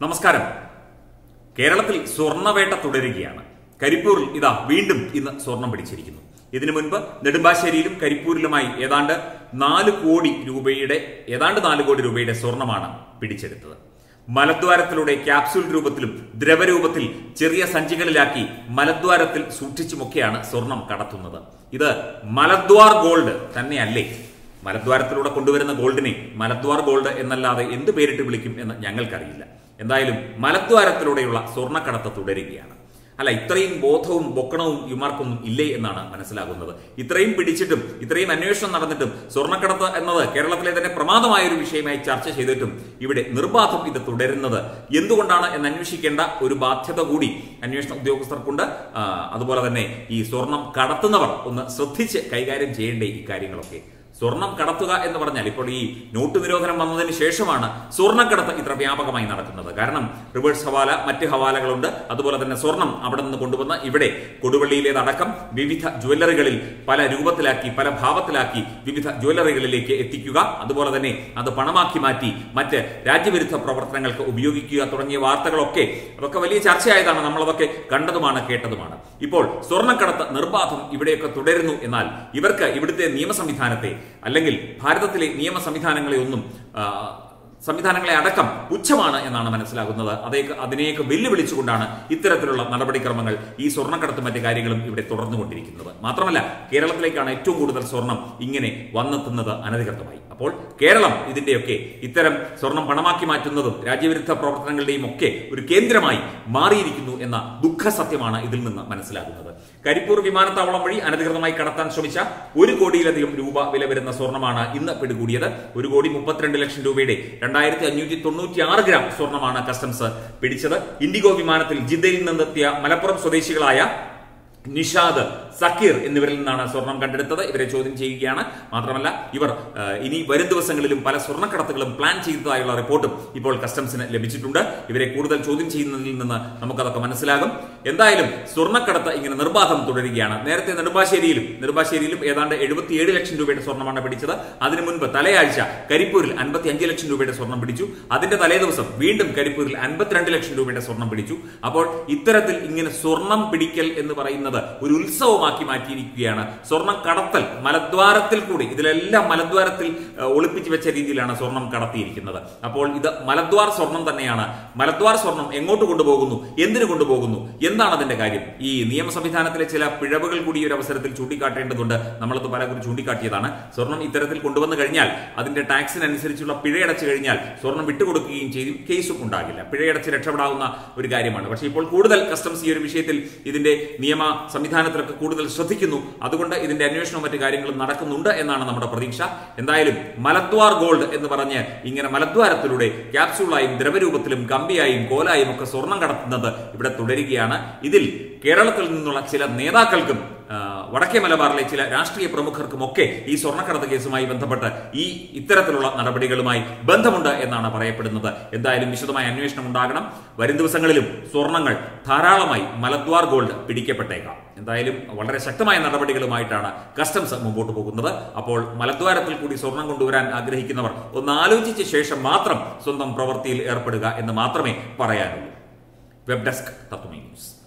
നമസ്കാരം കേരളത്തിൽ സ്വർണ്ണവേട്ട തുടരുകയാണ് കരിപ്പൂരിൽ ഇതാ വീണ്ടും ഇന്ന് സ്വർണം പിടിച്ചിരിക്കുന്നു ഇതിനു മുൻപ് നെടുമ്പാശ്ശേരിയിലും കരിപ്പൂരിലുമായി ഏതാണ്ട് നാല് കോടി രൂപയുടെ ഏതാണ്ട് നാല് കോടി രൂപയുടെ സ്വർണമാണ് പിടിച്ചെടുത്തത് മലദ്വാരത്തിലൂടെ ക്യാപ്സൂൾ രൂപത്തിലും ദ്രവരൂപത്തിൽ ചെറിയ സഞ്ചികളിലാക്കി മലദ്വാരത്തിൽ സൂക്ഷിച്ചുമൊക്കെയാണ് സ്വർണം കടത്തുന്നത് ഇത് മലദ്വാർ ഗോൾഡ് തന്നെയല്ലേ മലദ്വാരത്തിലൂടെ കൊണ്ടുവരുന്ന ഗോൾഡിനെ മലദ്വാർ ഗോൾഡ് എന്നല്ലാതെ എന്ത് പേരിട്ട് വിളിക്കും എന്ന് ഞങ്ങൾക്കറിയില്ല എന്തായാലും മലദ്വാരത്തിലൂടെയുള്ള സ്വർണ്ണക്കടത്ത് തുടരുകയാണ് അല്ല ഇത്രയും ബോധവും ബൊക്കണവും ഇമാർക്കൊന്നും ഇല്ലേ എന്നാണ് മനസ്സിലാകുന്നത് ഇത്രയും പിടിച്ചിട്ടും ഇത്രയും അന്വേഷണം നടന്നിട്ടും സ്വർണ്ണക്കടത്ത് എന്നത് കേരളത്തിലെ തന്നെ പ്രമാദമായ ഒരു വിഷയമായി ചർച്ച ചെയ്തിട്ടും ഇവിടെ നിർബാധം ഇത് തുടരുന്നത് എന്തുകൊണ്ടാണ് എന്ന് അന്വേഷിക്കേണ്ട ഒരു ബാധ്യത കൂടി അന്വേഷണ ഉദ്യോഗസ്ഥർക്കുണ്ട് ആ, അതുപോലെ തന്നെ ഈ സ്വർണം കടത്തുന്നവർ ഒന്ന് ശ്രദ്ധിച്ച് കൈകാര്യം ചെയ്യേണ്ടേ ഈ കാര്യങ്ങളൊക്കെ സ്വർണം കടത്തുക എന്ന് പറഞ്ഞാൽ ഇപ്പോൾ ഈ നോട്ട് നിരോധനം വന്നതിന് ശേഷമാണ് സ്വർണ്ണക്കടത്ത് ഇത്ര വ്യാപകമായി നടക്കുന്നത് കാരണം റിവേഴ്സ് ഹവാല മറ്റ് ഹവാലകളുണ്ട് അതുപോലെ തന്നെ സ്വർണം അവിടെ നിന്ന് കൊണ്ടുവന്ന് ഇവിടെ കൊടുവള്ളിയിലേതടക്കം വിവിധ ജ്വല്ലറികളിൽ പല രൂപത്തിലാക്കി പല ഭാവത്തിലാക്കി വിവിധ ജ്വല്ലറികളിലേക്ക് എത്തിക്കുക അതുപോലെ തന്നെ അത് പണമാക്കി മാറ്റി മറ്റ് രാജ്യവിരുദ്ധ പ്രവർത്തനങ്ങൾക്ക് ഉപയോഗിക്കുക തുടങ്ങിയ വാർത്തകളൊക്കെ അതൊക്കെ വലിയ ചർച്ചയായതാണ് നമ്മളതൊക്കെ കണ്ടതുമാണ് കേട്ടതുമാണ് ഇപ്പോൾ സ്വർണ്ണക്കടത്ത് നിർബാധം ഇവിടെയൊക്കെ തുടരുന്നു എന്നാൽ ഇവർക്ക് ഇവിടുത്തെ നിയമ സംവിധാനത്തെ അല്ലെങ്കിൽ ഭാരതത്തിലെ നിയമ സംവിധാനങ്ങളെ ഒന്നും ആ, സംവിധാനങ്ങളെ അടക്കം പുച്ഛമാണ് എന്നാണ് മനസ്സിലാകുന്നത് അതേക്ക് അതിനെയൊക്കെ വെല്ലുവിളിച്ചുകൊണ്ടാണ് ഇത്തരത്തിലുള്ള നടപടിക്രമങ്ങൾ ഈ സ്വർണ്ണക്കടത്തും മറ്റു കാര്യങ്ങളും ഇവിടെ തുടർന്നുകൊണ്ടിരിക്കുന്നത് മാത്രമല്ല കേരളത്തിലേക്കാണ് ഏറ്റവും കൂടുതൽ സ്വർണം ഇങ്ങനെ വന്നെത്തുന്നത് അനധികൃതമായി അപ്പോൾ കേരളം ഇതിന്റെയൊക്കെ ഇത്തരം സ്വർണം പണമാക്കി മാറ്റുന്നതും രാജ്യവിരുദ്ധ പ്രവർത്തനങ്ങളുടെയും ഒക്കെ ഒരു കേന്ദ്രമായി മാറിയിരിക്കുന്നു എന്ന ദുഃഖസത്യമാണ് ഇതിൽ നിന്ന് മനസ്സിലാകുന്നത് കരിപ്പൂർ വിമാനത്താവളം വഴി അനധികൃതമായി കടത്താൻ ശ്രമിച്ച ഒരു കോടിയിലധികം രൂപ വില വരുന്ന സ്വർണ്ണമാണ് ഇന്ന് പിടികൂടിയത് ഒരു കോടി മുപ്പത്തിരണ്ട് ലക്ഷം രൂപയുടെ രണ്ടായിരത്തി അഞ്ഞൂറ്റി തൊണ്ണൂറ്റി ആറ് ഗ്രാം സ്വർണ്ണമാണ് കസ്റ്റംസ് പിടിച്ചത് ഇൻഡിഗോ വിമാനത്തിൽ ജിദ്ദയിൽ നിന്നെത്തിയ മലപ്പുറം സ്വദേശികളായ നിഷാദ് സക്കീർ എന്നിവരിൽ നിന്നാണ് സ്വർണം കണ്ടെടുത്തത് ഇവരെ ചോദ്യം ചെയ്യുകയാണ് മാത്രമല്ല ഇവർ ആ, ഇനി വരും ദിവസങ്ങളിലും പല സ്വർണ്ണക്കടത്തുകളും പ്ലാൻ ചെയ്തതായുള്ള റിപ്പോർട്ടും ഇപ്പോൾ കസ്റ്റംസിന് ലഭിച്ചിട്ടുണ്ട് ഇവരെ കൂടുതൽ ചോദ്യം ചെയ്യുന്നതിൽ നിന്ന് നമുക്കതൊക്കെ മനസ്സിലാകും എന്തായാലും സ്വർണ്ണക്കടത്ത് ഇങ്ങനെ നിർബാധം തുടരുകയാണ് നേരത്തെ നെടുമ്പാശ്ശേരിയിലും നെടുമ്പാശ്ശേരിയിലും ഏതാണ്ട് എഴുപത്തിയേഴ് ലക്ഷം രൂപയുടെ സ്വർണ്ണമാണ് പിടിച്ചത് അതിനു മുൻപ് തലയാഴ്ച കരിപ്പൂരിൽ അൻപത്തി അഞ്ച് ലക്ഷം രൂപയുടെ സ്വർണം പിടിച്ചു അതിന്റെ തലേ ദിവസം വീണ്ടും കരിപ്പൂരിൽ അൻപത്തിരണ്ട് ലക്ഷം രൂപയുടെ സ്വർണം പിടിച്ചു അപ്പോൾ ഇത്തരത്തിൽ ഇങ്ങനെ സ്വർണം പിടിക്കൽ എന്ന് പറയുന്നത് ഒരു ഉത്സവമാക്കി മാറ്റിയിരിക്കുകയാണ് സ്വർണം കടത്തൽ മലദ്വാരത്തിൽ കൂടി ഇതിലെല്ലാം മലദ്വാരത്തിൽ ഏഹ്, ഒളിപ്പിച്ചു വെച്ച രീതിയിലാണ് സ്വർണം കടത്തിയിരിക്കുന്നത് അപ്പോൾ ഇത് മലദ്വാർ സ്വർണം തന്നെയാണ് മലദ്വാർ സ്വർണം എങ്ങോട്ട് കൊണ്ടുപോകുന്നു എന്തിനു കൊണ്ടുപോകുന്നു എന്താണ് അതിന്റെ കാര്യം ഈ നിയമ സംവിധാനത്തിലെ ചില പിഴവുകൾ കൂടി ഈ ഒരു അവസരത്തിൽ ചൂണ്ടിക്കാട്ടേണ്ടതുണ്ട് നമ്മളത് പലകുറി ചൂണ്ടിക്കാട്ടിയതാണ് സ്വർണം ഇത്തരത്തിൽ കൊണ്ടുവന്നു കഴിഞ്ഞാൽ അതിന്റെ ടാക്സിനനുസരിച്ചുള്ള പിഴയടച്ചു കഴിഞ്ഞാൽ സ്വർണം വിട്ടുകൊടുക്കുകയും ചെയ്യും കേസും ഉണ്ടാകില്ല പിഴയടച്ച് രക്ഷപ്പെടാവുന്ന ഒരു കാര്യമാണ് പക്ഷേ ഇപ്പോൾ കൂടുതൽ കസ്റ്റംസ് ഈ ഒരു വിഷയത്തിൽ ഇതിന്റെ നിയമ സംവിധാനത്തിലൊക്കെ കൂടുതൽ ശ്രദ്ധിക്കുന്നു അതുകൊണ്ട് ഇതിന്റെ അന്വേഷണവും മറ്റു കാര്യങ്ങളും നടക്കുന്നുണ്ട് എന്നാണ് നമ്മുടെ പ്രതീക്ഷ എന്തായാലും മലദ്വാർ ഗോൾഡ് എന്ന് പറഞ്ഞ് ഇങ്ങനെ മലദ്വാരത്തിലൂടെ ക്യാപ്സ്യൂളായും ദ്രവരൂപത്തിലും കമ്പിയായും കോലായും ഒക്കെ സ്വർണം കടത്തുന്നത് ഇവിടെ തുടരുകയാണ് ഇതിൽ കേരളത്തിൽ നിന്നുള്ള ചില നേതാക്കൾക്കും ആ, വടക്കേ മലബാറിലെ ചില രാഷ്ട്രീയ പ്രമുഖർക്കുമൊക്കെ ഈ സ്വർണ്ണക്കടത്ത് കേസുമായി ബന്ധപ്പെട്ട് ഈ ഇത്തരത്തിലുള്ള നടപടികളുമായി ബന്ധമുണ്ട് എന്നാണ് പറയപ്പെടുന്നത് എന്തായാലും വിശദമായ അന്വേഷണം ഉണ്ടാകണം വരും ദിവസങ്ങളിലും സ്വർണങ്ങൾ ധാരാളമായി മലദ്വാർ ഗോൾഡ് പിടിക്കപ്പെട്ടേക്കാം എന്തായാലും വളരെ ശക്തമായ നടപടികളുമായിട്ടാണ് കസ്റ്റംസ് മുമ്പോട്ട് പോകുന്നത് അപ്പോൾ മലദ്വാരത്തിൽ കൂടി സ്വർണം കൊണ്ടുവരാൻ ആഗ്രഹിക്കുന്നവർ ഒന്ന് ആലോചിച്ച ശേഷം മാത്രം സ്വന്തം പ്രവൃത്തിയിൽ ഏർപ്പെടുക എന്ന് മാത്രമേ പറയാനുള്ളൂ വെബ് ഡെസ്ക് തത്വമേ ന്യൂസ്